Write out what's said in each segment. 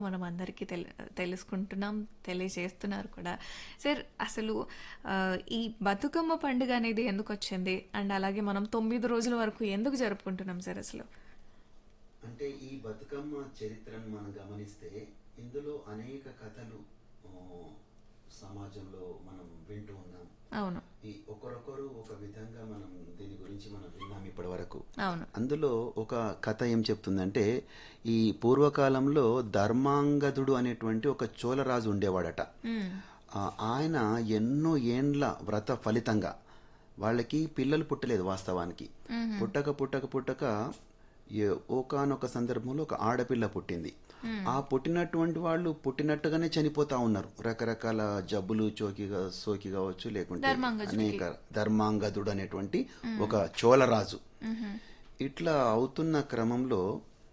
మనం అందరికీ తెలి తెలుసుకుంటున్నాం తెలియజేస్తున్నారు కూడా సార్ అసలు ఆ, ఈ బతుకమ్మ పండుగ అనేది ఎందుకు వచ్చింది అండ్ అలాగే మనం తొమ్మిది రోజుల వరకు ఎందుకు జరుపుకుంటున్నాం సార్ అసలు అంటే ఈ బతుకమ్మ చరిత్రను మనం గమనిస్తే ఇందులో అనేక కథలు ఆ, సమాజంలో మనం వింటూ ఉన్నాం అవును ఈ ఒకరొకరు ఒక విధంగా మనం దీని గురించి మనం విన్నాం ఇప్పటి వరకు అవును అందులో ఒక కథ ఏం చెప్తుందంటే ఈ పూర్వకాలంలో ధర్మాంగదుడు అనేటువంటి ఒక చోళరాజు ఉండేవాడట మ్మ్. ఆ, ఆయన ఎన్నో ఏండ్ల వ్రత ఫలితంగా వాళ్ళకి పిల్లలు పుట్టలేదు వాస్తవానికి పుట్టక పుట్టక పుట్టక ఏ- ఒకానొక సందర్భంలో ఒక ఆడపిల్ల పుట్టింది ఆ పుట్టినటువంటి వాళ్ళు పుట్టినట్టుగానే చనిపోతా ఉన్నారు రకరకాల జబ్బులు చోకిగా సోకి కావచ్చు లేకుంటే అనేక ధర్మాంగదుడు అనేటువంటి ఒక చోళరాజు ఇట్లా అవుతున్న క్రమంలో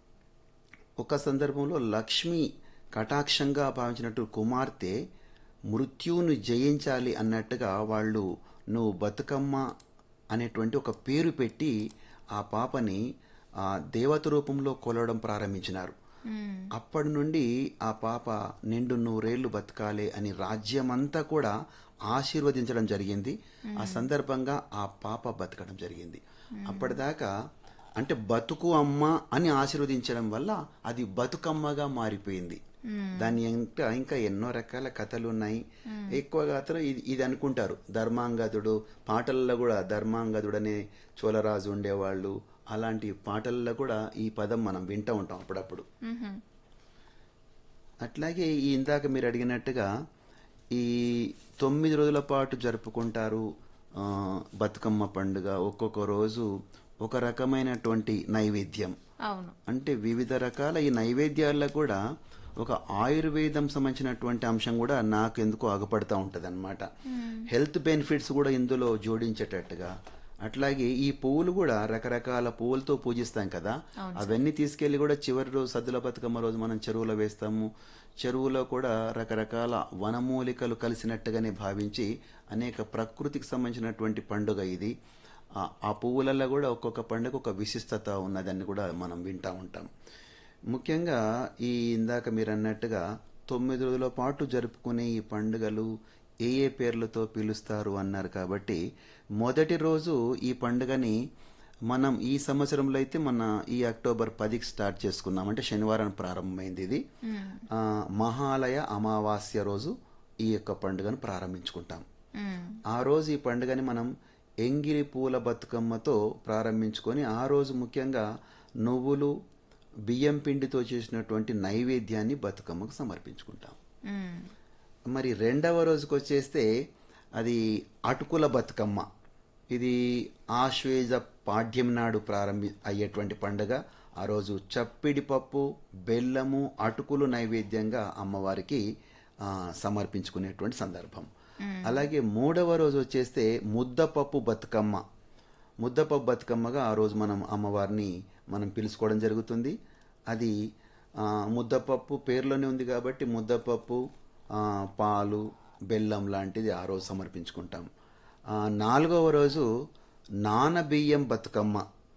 ఒక సందర్భంలో లక్ష్మి కటాక్షంగా భావించినట్టు కుమార్తె మృత్యువును జయించాలి అన్నట్టుగా వాళ్ళు నువ్వు బతుకమ్మ అనేటువంటి ఒక పేరు పెట్టి ఆ పాపని ఆ దేవత రూపంలో కొలవడం ప్రారంభించినారు మ్మ్. అప్పటి నుండి ఆ పాప నిండు నూరేళ్లు బతకాలి అని రాజ్యమంతా కూడా ఆశీర్వదించడం జరిగింది ఆ సందర్భంగా ఆ పాప బతకడం జరిగింది అప్పటిదాకా అంటే బతుకు అమ్మ అని ఆశీర్వదించడం వల్ల అది బతుకమ్మగా మారిపోయింది దాని ఇంకా ఇంకా ఎన్నో రకాల కథలు ఉన్నాయి ఎక్కువగా అతను ఇది ఇది అనుకుంటారు ధర్మాంగదుడు పాటల్లో కూడా ధర్మాంగదుడు అనే చోళరాజు ఉండేవాళ్ళు అలాంటి పాటల్లో కూడా ఈ పదం మనం వింటూ ఉంటాం అప్పుడప్పుడు మ్మ్. అట్లాగే ఈ ఇందాక మీరు అడిగినట్టుగా ఈ తొమ్మిది రోజుల పాటు జరుపుకుంటారు ఆ, బతుకమ్మ పండుగ ఒక్కొక్క రోజు ఒక రకమైనటువంటి నైవేద్యం అవును అంటే వివిధ రకాల ఈ నైవేద్యాల్లో కూడా ఒక ఆయుర్వేదం సంబంధించినటువంటి అంశం కూడా నాకు ఎందుకో ఆగపడతా ఉంటుంది అనమాట హెల్త్ బెనిఫిట్స్ కూడా ఇందులో జోడించేటట్టుగా అట్లాగే ఈ పువ్వులు కూడా రకరకాల పువ్వులతో పూజిస్తాం కదా అవన్నీ తీసుకెళ్లి కూడా చివరి రోజు సద్దుల బతుకమ్మ రోజు మనం చెరువులో వేస్తాము చెరువులో కూడా రకరకాల వనమూలికలు కలిసినట్టుగానే భావించి అనేక ప్రకృతికి సంబంధించినటువంటి పండుగ ఇది ఆ- ఆ పువ్వులలో కూడా ఒక్కొక్క పండుగ ఒక విశిష్టత ఉన్నదని కూడా మనం వింటా ఉంటాం ముఖ్యంగా ఈ ఇందాక మీరు అన్నట్టుగా తొమ్మిది రోజుల పాటు జరుపుకునే ఈ పండుగలు ఏ ఏ పేర్లతో పిలుస్తారు అన్నారు కాబట్టి మొదటి రోజు ఈ పండుగని మనం ఈ సంవత్సరంలో అయితే మన ఈ అక్టోబర్ పదికి స్టార్ట్ చేసుకున్నాం అంటే శనివారం ప్రారంభమైంది ఇది ఆ, మహాలయ అమావాస్య రోజు ఈ యొక్క పండుగను ప్రారంభించుకుంటాం మ్మ్. ఆ రోజు ఈ పండుగని మనం ఎంగిలి పూల బతుకమ్మతో ప్రారంభించుకొని ఆ రోజు ముఖ్యంగా నువ్వులు బియ్యం పిండితో చేసినటువంటి నైవేద్యాన్ని బతుకమ్మకు సమర్పించుకుంటాం మ్మ్. మరి రెండవ రోజుకి వచ్చేస్తే అది అటుకుల బతుకమ్మ ఇది ఆశ్వేజ పాడ్యం నాడు ప్రారంభి అయ్యేటువంటి పండుగ ఆ రోజు చప్పిడి పప్పు బెల్లము అటుకులు నైవేద్యంగా అమ్మవారికి ఆ, సమర్పించుకునేటువంటి సందర్భం అలాగే మూడవ రోజు వచ్చేస్తే ముద్దపప్పు బతుకమ్మ ముద్దపప్పు బతుకమ్మగా ఆ రోజు మనం అమ్మవారిని మనం పిలుచుకోవడం జరుగుతుంది అది ఆ, ముద్దపప్పు పేరులోనే ఉంది కాబట్టి ముద్దపప్పు ఆ, పాలు బెల్లం లాంటిది ఆ రోజు సమర్పించుకుంటాం ఆ, నాలుగవ రోజు నానబియ్యం బతుకమ్మ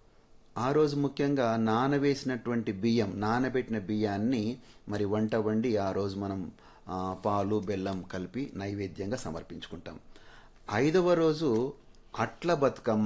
ఆ రోజు ముఖ్యంగా నానవేసినటువంటి బియ్యం నానబెట్టిన బియ్యాన్ని మరి వంట వండి ఆ రోజు మనం ఆ, పాలు బెల్లం కలిపి నైవేద్యంగా సమర్పించుకుంటాం ఐదవ రోజు అట్ల బతుకమ్మ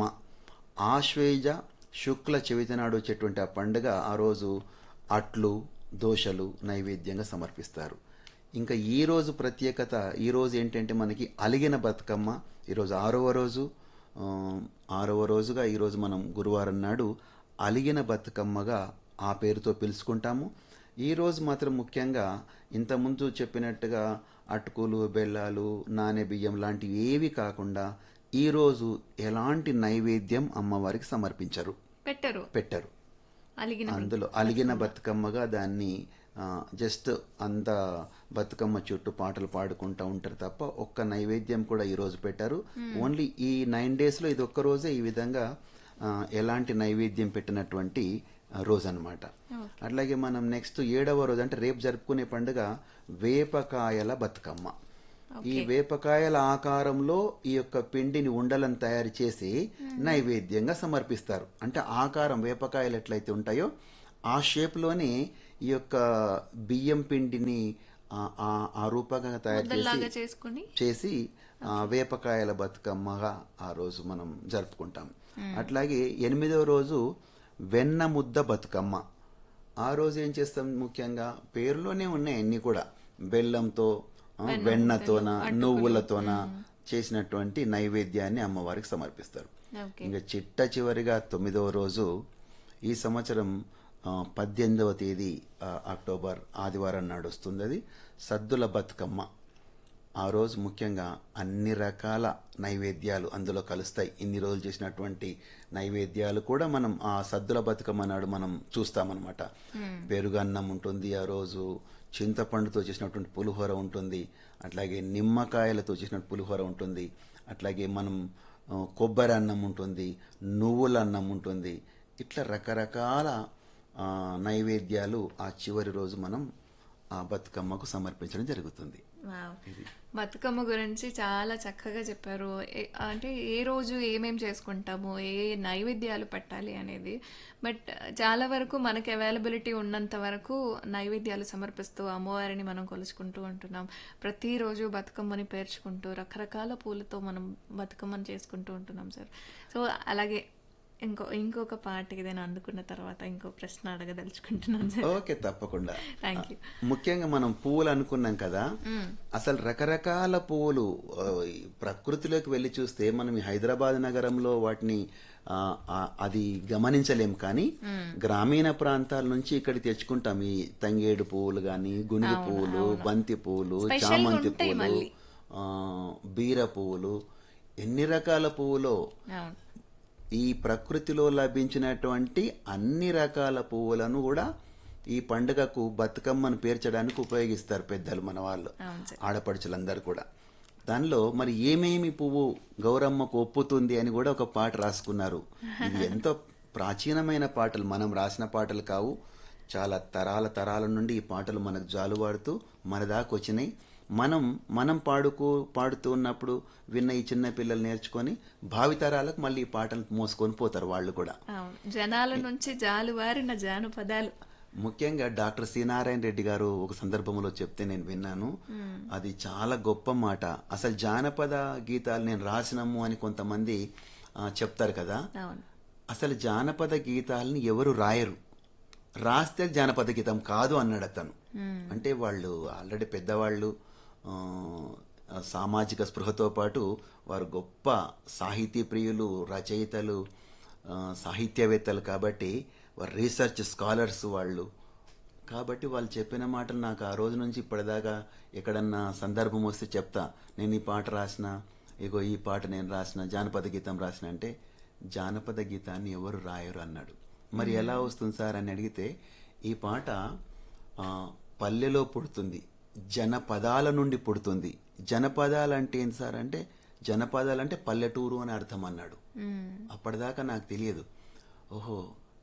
ఆశ్వేజ శుక్ల చవితి నాడు వచ్చేటువంటి ఆ పండుగ ఆ రోజు అట్లు దోశలు నైవేద్యంగా సమర్పిస్తారు ఇంకా ఈ రోజు ప్రత్యేకత ఈ రోజు ఏంటంటే మనకి అలిగిన బతుకమ్మ ఈరోజు ఆరవ రోజు ఆ, ఆరవ రోజుగా ఈరోజు మనం గురువారం నాడు అలిగిన బతుకమ్మగా ఆ పేరుతో పిలుచుకుంటాము ఈ రోజు మాత్రం ముఖ్యంగా ఇంతకుముందు చెప్పినట్టుగా అటుకులు బెల్లాలు నానె బియ్యం లాంటివి ఏవి కాకుండా ఈ రోజు ఎలాంటి నైవేద్యం అమ్మవారికి సమర్పించరు పెట్టరు పెట్టరు అలిగిన అందులో అలిగిన బతుకమ్మగా దాన్ని ఆ, జస్ట్ అంత బతుకమ్మ చుట్టూ పాటలు పాడుకుంటూ ఉంటారు తప్ప ఒక్క నైవేద్యం కూడా ఈ రోజు పెట్టారు ఓన్లీ ఈ నైన్ డేస్ లో ఇది ఒక్క రోజే ఈ విధంగా ఆ, ఎలాంటి నైవేద్యం పెట్టినటువంటి ఆ, రోజు అనమాట అట్లాగే మనం నెక్స్ట్ ఏడవ రోజు అంటే రేపు జరుపుకునే పండుగ వేపకాయల బతుకమ్మ ఈ వేపకాయల ఆకారంలో ఈ యొక్క పిండిని ఉండలను తయారు చేసి నైవేద్యంగా సమర్పిస్తారు అంటే ఆకారం వేపకాయలు ఎట్లయితే ఉంటాయో ఆ షేప్ లోనే ఈ యొక్క బియ్యం పిండిని ఆ- ఆ- ఆ రూపంగా తయారు ముద్దల్లాగా చేసి చేసుకుని చేసి ఆ, వేపకాయల బతుకమ్మగా ఆ రోజు మనం జరుపుకుంటాం అట్లాగే ఎనిమిదవ రోజు వెన్న ముద్ద బతుకమ్మ ఆ రోజు ఏం చేస్తాం ముఖ్యంగా పేరులోనే ఉన్నాయి అన్ని కూడా బెల్లంతో ఆ, వెన్నతోన నువ్వులతోన చేసినటువంటి నైవేద్యాన్ని అమ్మవారికి సమర్పిస్తారు ఓకే ఇంకా చిట్ట చివరిగా తొమ్మిదవ రోజు ఈ సంవత్సరం ఆ, పద్దెనిమిదవ తేదీ ఆ, అక్టోబర్ ఆదివారం నాడు వస్తుంది అది సద్దుల బతుకమ్మ ఆ రోజు ముఖ్యంగా అన్ని రకాల నైవేద్యాలు అందులో కలుస్తాయి ఇన్ని రోజులు చేసినటువంటి నైవేద్యాలు కూడా మనం ఆ సద్దుల బతుకమ్మ నాడు మనం చూస్తామన్నమాట పెరుగన్నం ఉంటుంది ఆ రోజు చింతపండుతో చేసినటువంటి పులిహోర ఉంటుంది అట్లాగే నిమ్మకాయలతో చేసిన పులిహోర ఉంటుంది అట్లాగే మనం ఆ, కొబ్బరి అన్నం ఉంటుంది నువ్వుల అన్నం ఉంటుంది ఇట్లా రకరకాల ఆ, నైవేద్యాలు ఆ చివరి రోజు మనం ఆ బతుకమ్మకు సమర్పించడం జరుగుతుంది వావ్. బతుకమ్మ గురించి చాలా చక్కగా చెప్పారు ఏ- అంటే ఏ రోజు ఏమేం చేసుకుంటాము ఏ నైవేద్యాలు పెట్టాలి అనేది బట్ చాలా వరకు మనకి అవైలబిలిటీ ఉన్నంత వరకు నైవేద్యాలు సమర్పిస్తూ అమ్మవారిని మనం కొలుచుకుంటూ ఉంటున్నాం ప్రతిరోజు బతుకమ్మని పేర్చుకుంటూ రకరకాల పూలతో మనం బతుకమ్మని చేసుకుంటూ ఉంటున్నాం సార్ సో అలాగే ఇంకో ఇంకొక పాట ఏదైనా అందుకున్న తర్వాత ఇంకో ప్రశ్న అడగదలుచుకుంటున్నాను సార్ ఓకే తప్పకుండా థ్యాంక్ యూ ముఖ్యంగా మనం పువ్వులు అనుకున్నాం కదా అసలు రకరకాల పువ్వులు ఆ, ఈ ప్రకృతిలోకి వెళ్ళి చూస్తే మనం ఈ హైదరాబాద్ నగరంలో వాటిని ఆ, ఆ, అది గమనించలేం కానీ గ్రామీణ ప్రాంతాల నుంచి ఇక్కడ తెచ్చుకుంటాం ఈ తంగేడు పువ్వులు గాని గునుగు పువ్వులు బంతి పువ్వులు Special గా చామంతి ఉంటాయి పువ్వులు మళ్ళీ. ఆ, బీర పువ్వులు ఎన్ని రకాల పువ్వులో అవును ఈ ప్రకృతిలో లభించినటువంటి అన్ని రకాల పువ్వులను కూడా ఈ పండుగకు బతుకమ్మను పేర్చడానికి ఉపయోగిస్తారు పెద్దలు మన వాళ్ళు అవును సార్ ఆడపడుచులందరూ కూడా దానిలో మరి ఏమేమి పువ్వు గౌరమ్మకు ఒప్పుతుంది అని కూడా ఒక పాట రాసుకున్నారు ఇది ఎంతో ప్రాచీనమైన పాటలు మనం రాసిన పాటలు కావు చాలా తరాల తరాల నుండి ఈ పాటలు మనకు జాలువాడుతూ మన దాకా వచ్చినాయి మనం మనం పాడుకో పాడుతూ ఉన్నప్పుడు విన్న ఈ చిన్న పిల్లలు నేర్చుకొని భావితరాలకు మళ్ళీ ఈ పాటలు మోసుకొని పోతారు వాళ్ళు కూడా అవును జనాల నుంచి జాలువారిన జానపదాలు ముఖ్యంగా డాక్టర్ సి నారాయణ రెడ్డి గారు ఒక సందర్భంలో చెప్తే నేను విన్నాను అది చాలా గొప్ప మాట అసలు జానపద గీతాలు నేను రాసినాము అని కొంతమంది ఆ, చెప్తారు కదా అవును అసలు జానపద గీతాలని ఎవరు రాయరు రాస్తే జానపద గీతం కాదు అన్నాడు అతను అంటే వాళ్ళు ఆల్రెడీ పెద్దవాళ్ళు ఆ, ఆ, సామాజిక స్పృహతో పాటు వారు గొప్ప సాహితీ ప్రియులు రచయితలు ఆ, సాహిత్యవేత్తలు కాబట్టి వారు రీసెర్చ్ స్కాలర్స్ వాళ్ళు కాబట్టి వాళ్ళు చెప్పిన మాటలు నాకు ఆ రోజు నుంచి ఇప్పటిదాకా ఎక్కడన్నా సందర్భం వస్తే చెప్తా నేను ఈ పాట రాసిన ఇగో ఈ పాట నేను రాసిన జానపద గీతం రాసిన అంటే జానపద గీతాన్ని ఎవరు రాయరు అన్నాడు మరి ఎలా వస్తుంది సార్ అని అడిగితే ఈ పాట ఆ, పల్లెలో పుడుతుంది జనపదాల నుండి పుడుతుంది జనపదాలు అంటే ఏంటి సార్ అంటే జనపదాలు అంటే పల్లెటూరు అని అర్థం అన్నాడు మ్మ్. అప్పటిదాకా నాకు తెలియదు ఓహో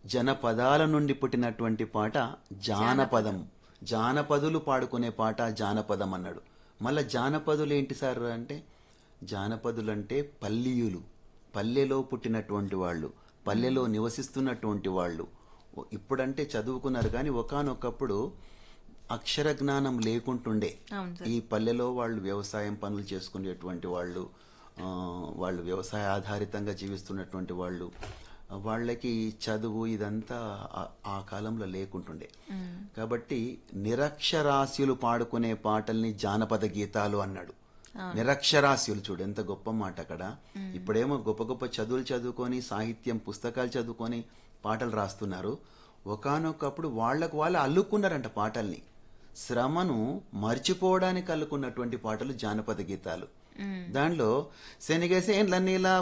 జనపదాల నుండి పుట్టినటువంటి పాట జానపదం జానపదులు పాడుకునే పాట జానపదం అన్నాడు మళ్ళా జానపదులు ఏంటి సార్ అంటే జానపదులు అంటే పల్లీయులు పల్లెలో పుట్టినటువంటి వాళ్ళు పల్లెలో నివసిస్తున్నటువంటి వాళ్ళు ఓ- ఇప్పుడంటే చదువుకున్నారు కానీ ఒకానొకప్పుడు అక్షర జ్ఞానం లేకుంటుండే అవును సార్ ఈ పల్లెలో వాళ్ళు వ్యవసాయం పనులు చేసుకునేటువంటి వాళ్ళు ఆ, వాళ్ళు వ్యవసాయ ఆధారితంగా జీవిస్తున్నటువంటి వాళ్ళు ఆ, వాళ్ళకి చదువు ఇదంతా ఆ- ఆ కాలంలో లేకుంటుండే కాబట్టి నిరక్షరాస్యులు పాడుకునే పాటల్ని జానపద గీతాలు అన్నాడు నిరక్షరాస్యులు చూడు ఎంత గొప్ప మాట అక్కడ ఇప్పుడేమో గొప్ప గొప్ప చదువులు చదువుకొని సాహిత్యం పుస్తకాలు చదువుకొని పాటలు రాస్తున్నారు ఒకానొకప్పుడు వాళ్ళకు వాళ్ళు అల్లుకున్నారంట పాటల్ని శ్రమను మర్చిపోవడానికి అల్లుకున్నటువంటి పాటలు జానపద గీతాలు దానిలో శనిగసేండ్ల నీలా